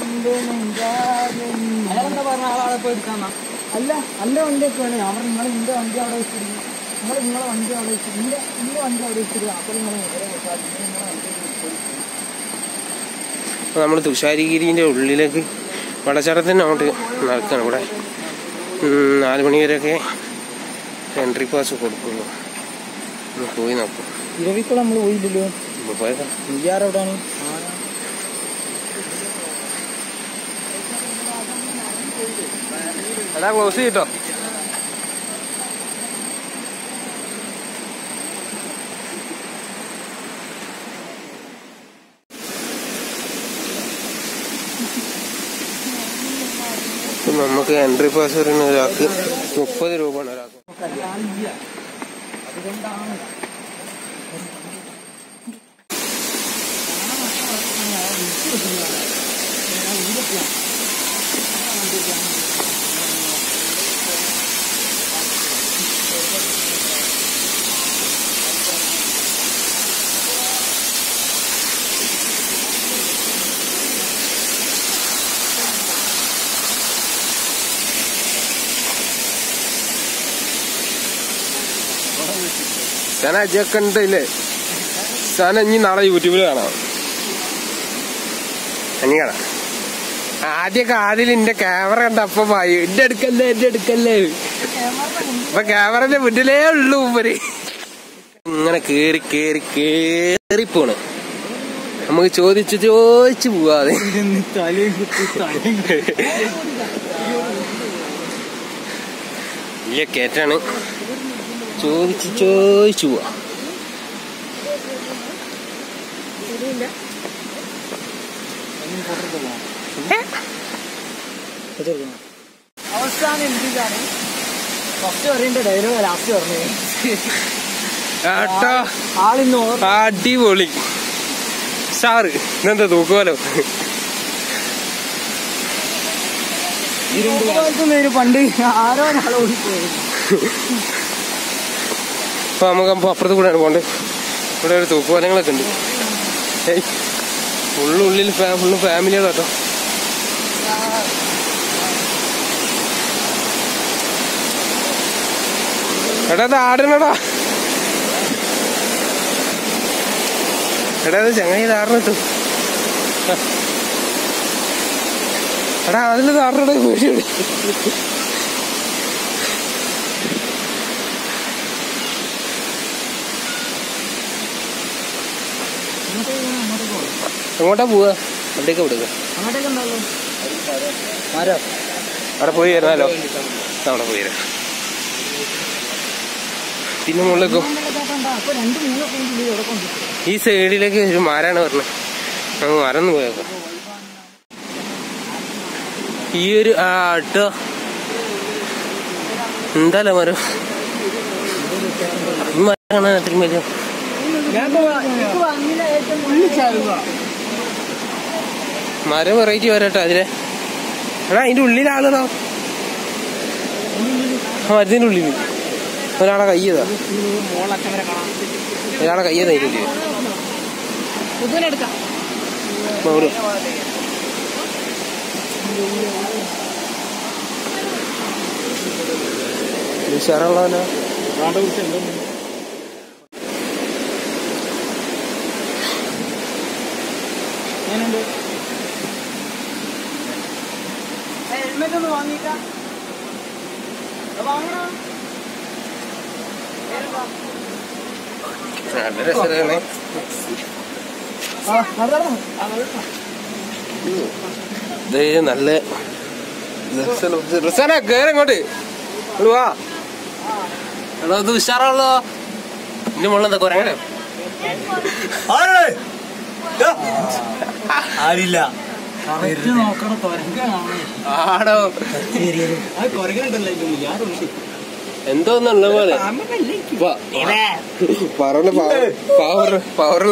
അയാളെന്താ പറഞ്ഞ ആളെ പോയി എടുക്കാന്നാ അല്ല അല്ല വണ്ടിയൊക്കെ വേണേ അവർ നിങ്ങൾ ഇന്റെ വണ്ടി അവിടെ വെച്ചിരുന്നു നിങ്ങൾ നിങ്ങളെ വണ്ടി അവിടെ വെച്ചിട്ട് ഇന്റെ ഇന്റെ വണ്ടി അവിടെ വെച്ചിരുന്നു അപ്പോൾ നിങ്ങൾ നേരെ വെച്ചാൽ നിങ്ങളെ വണ്ടി അപ്പോൾ നമ്മൾ തുഷാരിഗിരിൻ്റെ ഉള്ളിലേക്ക് വെള്ളച്ചാട്ടത്തിൻ്റെ അങ്ങോട്ട് നടക്കുകയാണ് ഇവിടെ ഉം, നാല് മണി വരെയൊക്കെ എൻട്രി പാസ് കൊടുക്കുള്ളൂ ഒന്ന് പോയി നോക്കും ഇരവിക്കുളം നമ്മൾ പോയില്ലല്ലോ ഇപ്പോൾ പോയേക്കാം ഇയാർ എവിടെയാണ് എടാ ക്ലോസ് ചെയ്തിട്ടോ ഇപ്പൊ നമുക്ക് എൻട്രി പാസ് പറയുന്ന ഒരാൾക്ക് മുപ്പത് രൂപയാണ് ഒരാൾക്ക് അതുകൊണ്ടാണ് സന അജയൊക്കെ ഉണ്ട് സന ഇനി നാളെ യൂട്യൂബിൽ കാണാം ഇനി കാണാം ആദ്യമൊക്കെ ആദ്യം എന്റെ ക്യാമറ കണ്ട അപ്പൊ പായി എന്റെ എടുക്കല്ലേ എന്റെ എടുക്കല്ലേ ഇപ്പൊ ക്യാമറന്റെ മുന്നിലേ ഉള്ളൂ മൂപ്പര് ഇങ്ങനെ കേറി കേറി കേറി പോണ് നമുക്ക് ചോദിച്ച് ചോദിച്ചു പോവാതെ തലയും കുത്തി തലയും വലിയ കയറ്റാണ് ചോദിച്ച് ചോദിച്ചു പോവാ അവസാനം എന്തിനാണ് ഫസ്റ്റ് പറയേണ്ട ഡയലോഗ് ലാസ്റ്റ് പറഞ്ഞു കേട്ടോ ആളിന്ന് ഓർ അടിപൊളി സാറ് ഇതെന്താ തൂക്കുമല്ലോ ഒരു പണ്ട് ആരോ ഒരാളെ ഓടിപ്പോയി അപ്പൊ നമുക്ക് അപ്പൊ അപ്പുറത്ത് കൂടെയാണ് പോണ്ട് ഇവിടെ ഒരു തൂക്കുപാലങ്ങളൊക്കെ ഉണ്ട് ഏയ് ഫുള്ളുള്ളിൽ ഫുള്ള് ഫാമിലികളാട്ടോ എടാ ഇത് ആടണടാ എടാ ഇത് ചങ്ങായി താറിനിട്ടു എടാ അതിൽ താറിനടാ പേടിയോട് എങ്ങോട്ടാ പോവാ അവിടേക്ക് വിടുക അങ്ങോട്ടേക്ക് ഉണ്ടല്ലോ ആരോ അവിടെ പോയി വരുന്നാലോ അവിടെ പോയി വരാം പിന്നെ മുകളിലേക്കോ അപ്പൊ രണ്ട് മൂന്ന് പോയിന്റ് ഇവിടെ കൊണ്ടിട്ടു ഈ സൈഡിലേക്ക് ഒരു മരാണ് പറഞ്ഞത് നമുക്ക് മരന്ന് പോയേക്കാം ഈ ഒരു ആ കേട്ടോ എന്തായാലും മരം ഈ മരം കാണാൻ അത്രയും വലിയ മരം വെറൈറ്റി വരട്ടെ അതിലെ എടാ അതിന്റെ ഉള്ളിൽ ആളുകളോ ആ മരത്തിന്റെ ഉള്ളിൽ ഒരാളെ കയ്യതാ ഒരാളെ കയ്യതാ അതിന്റെ ഉള്ളിൽ പുതുവിനെടുക്കാം അവിടെ ഉഷാറുള്ളവനാ ഞാനുണ്ട് ഹെൽമെറ്റ് ഒന്ന് വാങ്ങിയിട്ടാ വാങ്ങണം നല്ല രസമാണ് ആ നടന്നോ ആ നടന്നോ ഇത് നല്ല റിസാന കേറി ഇങ്ങോട്ട് ഇങ്ങോട്ട് വാ എടാ ഇത് ഉഷാറുള്ളോ ഇന്റെ മുകളിൽ എന്താ കുരങ്ങനെ ആരില്ല കറക്റ്റ് നോക്കണം തുരങ്കാണ് ആടോ ആ കുരങ്ങനുണ്ടല്ലോ ഇതിൽ ആരുണ്ട് എന്തോന്നുള്ള പോലെ വാ. പറവണ പവർ പവറുള്ള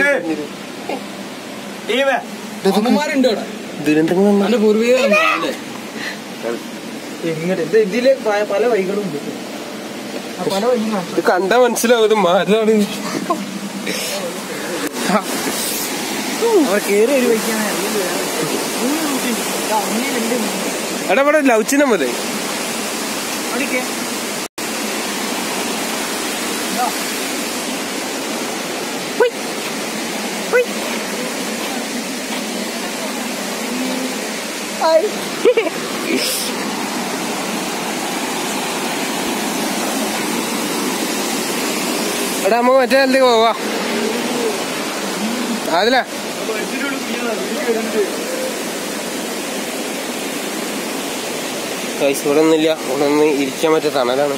അമ്മമാരുണ്ട് ഇവിടെ ദുരന്തങ്ങൾ നല്ല പൂർവികരല്ലേ എങ്ങനെ ഇത് ഇതില് പ- പല വഴികളും ഉണ്ട് ആ പല വഴിയും കാണിച്ചു ഇത് കണ്ടാ മനസ്സിലാവും ഇത് മരമാണ് അവർ കേറി ഒരു വയ്ക്കാണ് മൂന്ന് നോക്കിണ്ട് ഇതാ, ഒന്ന് രണ്ട് മൂന്ന് എടാ ഇവിടെ ലൗച്ചിനം മതി അവിടേക്ക് ഇതാ. ഹായ് എടാ നമുക്ക് മറ്റേ എന്തൊക്കെ പോവാ അതിലാ പൈസ ഇവിടെ ഒന്നുമില്ല ഇവിടെ ഒന്ന് ഇരിക്കാൻ പറ്റിയ തണലാണ്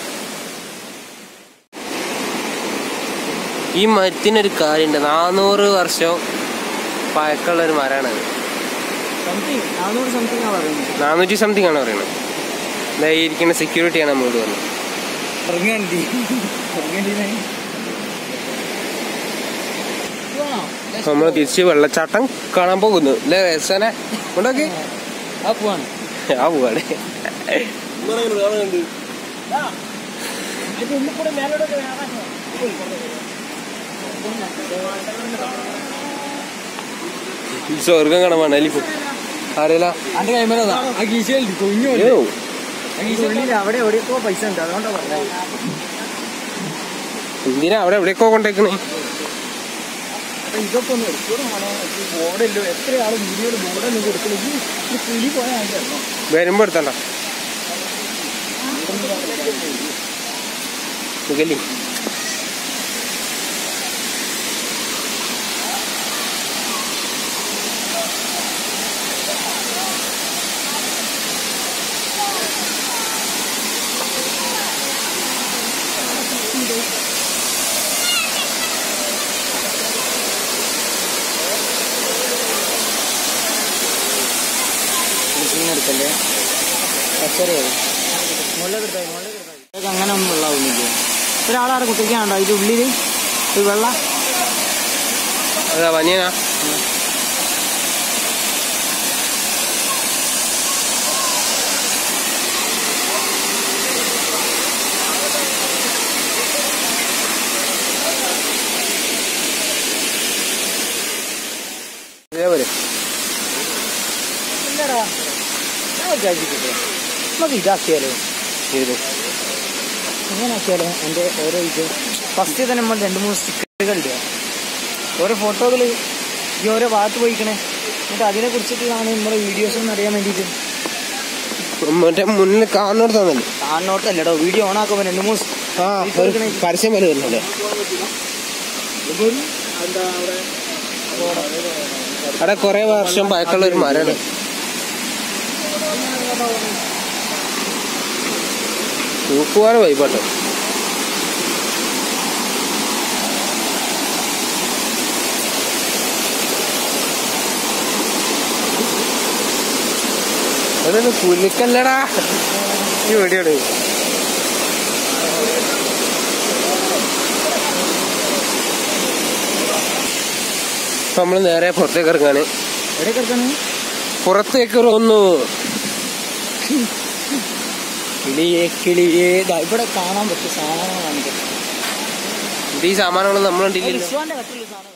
ഈ മരത്തിനൊരു കാര്യമുണ്ട് നാനൂറ് വർഷം പഴക്കമുള്ള ഒരു മരമാണ് സംതിങ് നാനൂറ് സംതിങ് ആ പറയുന്നത് നാനൂറ്റി സംതിങ് ആണ് പറയുന്നത് ദാ ഈ ഇരിക്കുന്ന സെക്യൂരിറ്റിയാണ് നമ്മളോട് പറഞ്ഞത് ഇറങ്ങാണ്ടി ഇറങ്ങാണ്ടി നമ്മൾ തിരിച്ച് വെള്ളച്ചാട്ടം കാണാൻ പോകുന്നു അല്ലേ രസനെ ഉണ്ടാക്കി ആ പോവാണ് ആ പോവാണ് ഈ സ്വർഗം കാണാൻ വേണം അല്ലിപ്പോ അറിയില്ല അന്റെ ക്യാമറ ആ കീശയിൽ കൊഞ്ഞു അയ്യോ ഉള്ളിൽ അവിടെ എവിടെയൊക്കെ പൈസ ഉണ്ട് അതുകൊണ്ടാ പറഞ്ഞത് എന്തിനാ അവിടെ എവിടെയൊക്കെ കൊണ്ടേക്കണേ അപ്പൊ ഇതൊക്കെ ഒന്ന് എടുത്തോടെ ബോർഡല്ലോ എത്ര ആള് വീഡിയോയിൽ ബോർഡൊന്നും കൊടുക്കണം ഈ കിളി പോയാൽ ആയിട്ടോ വരുമ്പോ എടുത്തണ്ട നികല്ലേ എടുക്കല്ലേ പച്ചറിയായി മുകളിലേക്ക് മുകളിലേക്ക് ഇതൊക്കെ അങ്ങനെ ഒന്നും വെള്ളമാവുന്നില്ല ഒരാളാടെ കുട്ടിക്കാണ്ടോ ഇതിന്റെ ഉള്ളില് ഒരു വെള്ള അതാ പനിയനാ ഇതേപോലെ ഇല്ലടാ ഞാൻ വിചാരിച്ചിട്ടില്ലേ നമുക്ക് ഇതാക്കിയാലോ ഇത് എങ്ങനെ ആക്കിയാലോ എൻ്റെ ഓരോ ഇത് ഫസ്റ്റ് തന്നെ നമ്മൾ രണ്ട് മൂന്ന് സ്റ്റിക്കറുകൾ ഇടുക ഓരോ ഫോട്ടോകൾ ഈ ഓരോ ഭാഗത്ത് പോയിക്കണേ എന്നിട്ട് അതിനെ കുറിച്ചിട്ടാണ് നമ്മുടെ വീഡിയോസ് ഒന്ന് അറിയാൻ വേണ്ടിയിട്ട് മറ്റേ മുന്നിൽ കാണുന്നിടത്താന്നല്ലേ കാണോട്ടല്ലടോ വീഡിയോ ഓൺ ആക്കുമ്പോൾ രണ്ട് മൂന്ന് ആ ഒരു പരസ്യം പോലെ വരുന്നുണ്ട് അവിടെ കൊറേ വർഷം പഴക്കമുള്ള ഒരു മരമാണ് തൂക്കുവാന വൈബാട്ടോ അതൊന്ന് പുലിക്കല്ലടാ ഈ വെടിയാണ് ഇപ്പൊ നമ്മള് നേരെ പുറത്തേക്ക് ഇറങ്ങാണ് എവിടെ കിടക്കാണ് പുറത്തേക്ക് ഇറങ്ങുന്നു കിളിയേ കിളിയേ ദാ ഇവിടെ കാണാൻ പറ്റിയ സാധനങ്ങളാണ് ഇത്. ഇത് ഈ സാമാനങ്ങളൊന്നും നമ്മൾ കണ്ടില്ലല്ലോ റിസ്വാന്റെ കത്തിലുള്ള സാധനം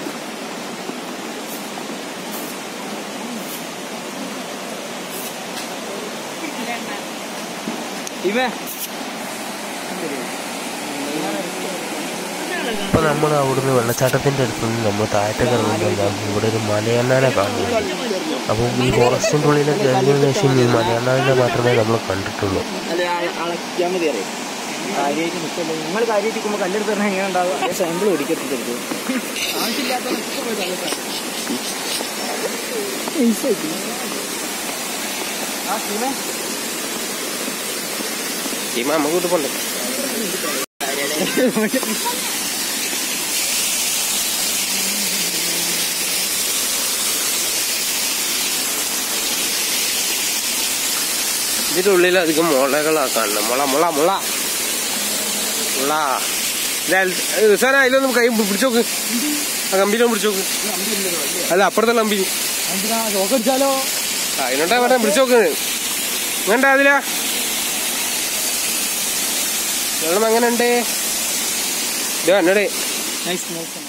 ഇവേ അപ്പോൾ നമ്മൾ അവിടുന്ന് വെള്ളച്ചാട്ടത്തിൻ്റെ അടുത്ത് നിന്ന് നമ്മൾ താഴത്തേക്ക് ഇറങ്ങുമ്പോൾ ദാ ഇവിടെ ഒരു മലയണ്ണാനെ കാണുന്നുണ്ട് അപ്പോൾ ഈ ഫോറസ്റ്റിൻ്റെ ഉള്ളിലൊക്കെ ഇറങ്ങിയതിനു ശേഷം ഈ മലയണ്ണാനെ മാത്രമേ നമ്മൾ കണ്ടിട്ടുള്ളൂ അല്ലെ അളക്കിയാൽ മതി അറിയാം കാര്യമായിട്ട് നിൽക്കല്ലേ നിങ്ങൾ കാര്യമായിട്ട് നിൽക്കുമ്പോൾ കല്ലെടുത്ത് പറഞ്ഞാൽ എങ്ങനെ ഉണ്ടാവും അതേ സാമ്പിൾ ഓടിക്കത്തിരുത് ആ സീമേ ടീമ നമുക്ക് കൂട്ട് പോണ്ടേ ഇതിന്റെ ഉള്ളിൽ അധികം മുളകളാക്കാണ് മുള മുള മുള മുള സാറേ അതിലൊന്നും കൈ പിടിച്ചോക്ക് ആ കമ്പിയിലൊന്നും പിടിച്ചോക്ക് അല്ല അപ്പുറത്തെ കമ്പി എന്തിനാ ഷോക്ക് അടിച്ചാലോ അതിനോട്ടാ പറഞ്ഞ പിടിച്ചോക്ക് ഇങ്ങണ്ട അതിലാ വെള്ളം എങ്ങനെ ഉണ്ട് ഇത് കണ്ണടേ നൈസ് നൈസ്